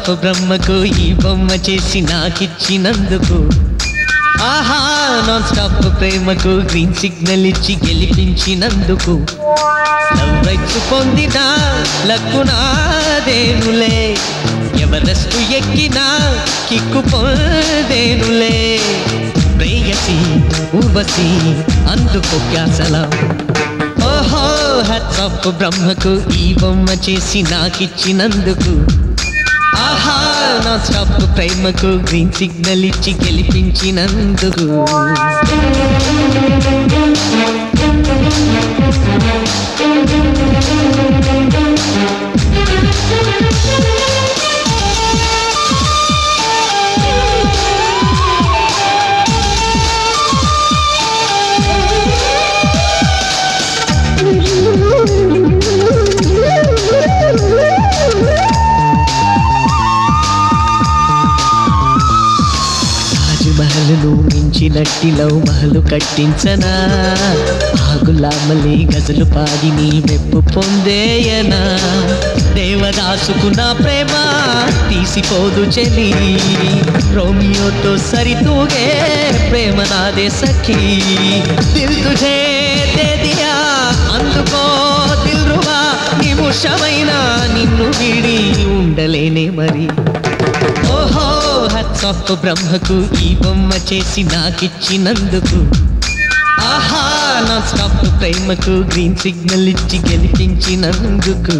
stop బ్రహ్మకు ఈ బొమ్మ చేసి నాకిచ్చినందుకు ఆహా నాన్ స్టాప్ ప్రేమకు గ్రీన్ సిగ్నల్ ఇచ్చి గెలిపించినందుకు లవ్ రైట్స్ పొందిన లక్కునాదేనులే ఎవరెస్ట్ ఎక్కినా కిక్కు పొందేనులే ప్రేయసి ఊర్వశి అందుకు క్యాసలం ఓహో హత్సప్ బ్రహ్మకు ఈ బొమ్మ చేసి నాకిచ్చినందుకు ఆహా నా స్టాప్ ప్రేమకు గ్రీన్ సిగ్నల్ ఇచ్చి గెలిపించినందుకు తాజ్ మహల్ను మించినట్టి లవ్ మహలు కట్టించనా ఆగులామలి గజలు పాడి నీ మెప్పు పొందేయనా దేవదాసుకు నా ప్రేమ తీసిపోదు చెలి రోమియోతో సరితూగే ప్రేమ నాదే సఖీ దిల్ తుझे దే దియా అందుకో దిల్ రువా నిముషమైన నిన్ను వీడి ఉండలేనే మరి ఓహో హత్సప్ బ్రహ్మకు ఈ బొమ్మ చేసి నాకిచ్చినందుకు ఆహా నా స్టాప్ ప్రేమకు గ్రీన్ సిగ్నల్ ఇచ్చి గెలిపించినందుకు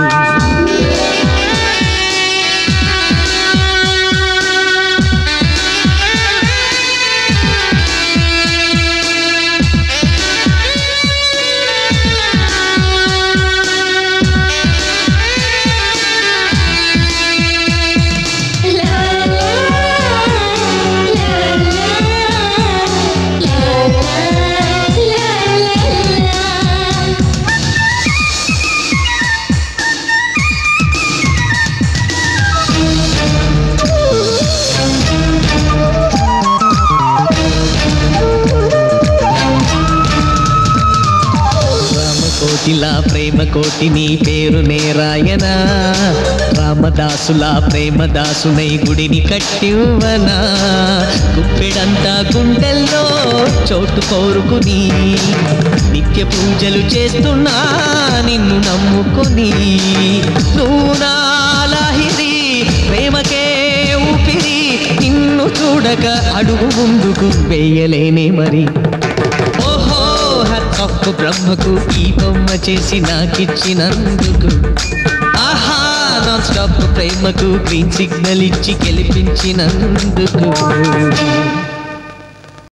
రామకోటిలా ప్రేమ కోటి నీ పేరు నేరాయన రామదాసులా ప్రేమదాసునై గుడిని కట్టివ్వనా గుప్పెడంతా గుండెల్లో చోటు కోరుకుని నిత్య పూజలు చేస్తున్నా నిన్ను నమ్ముకొని నువ్వు నా లాహిరి ప్రేమకే ఊపిరి నిన్ను చూడక అడుగు ముందుకు వేయలేనే మరి ఓహో హత్సప్ బ్రహ్మకు ఈ బొమ్మ చేసి నాకిచ్చినందుకు ఆహా నాన్ స్టాప్ ప్రేమకు గ్రీన్ సిగ్నల్ ఇచ్చి గెలిపించినందుకు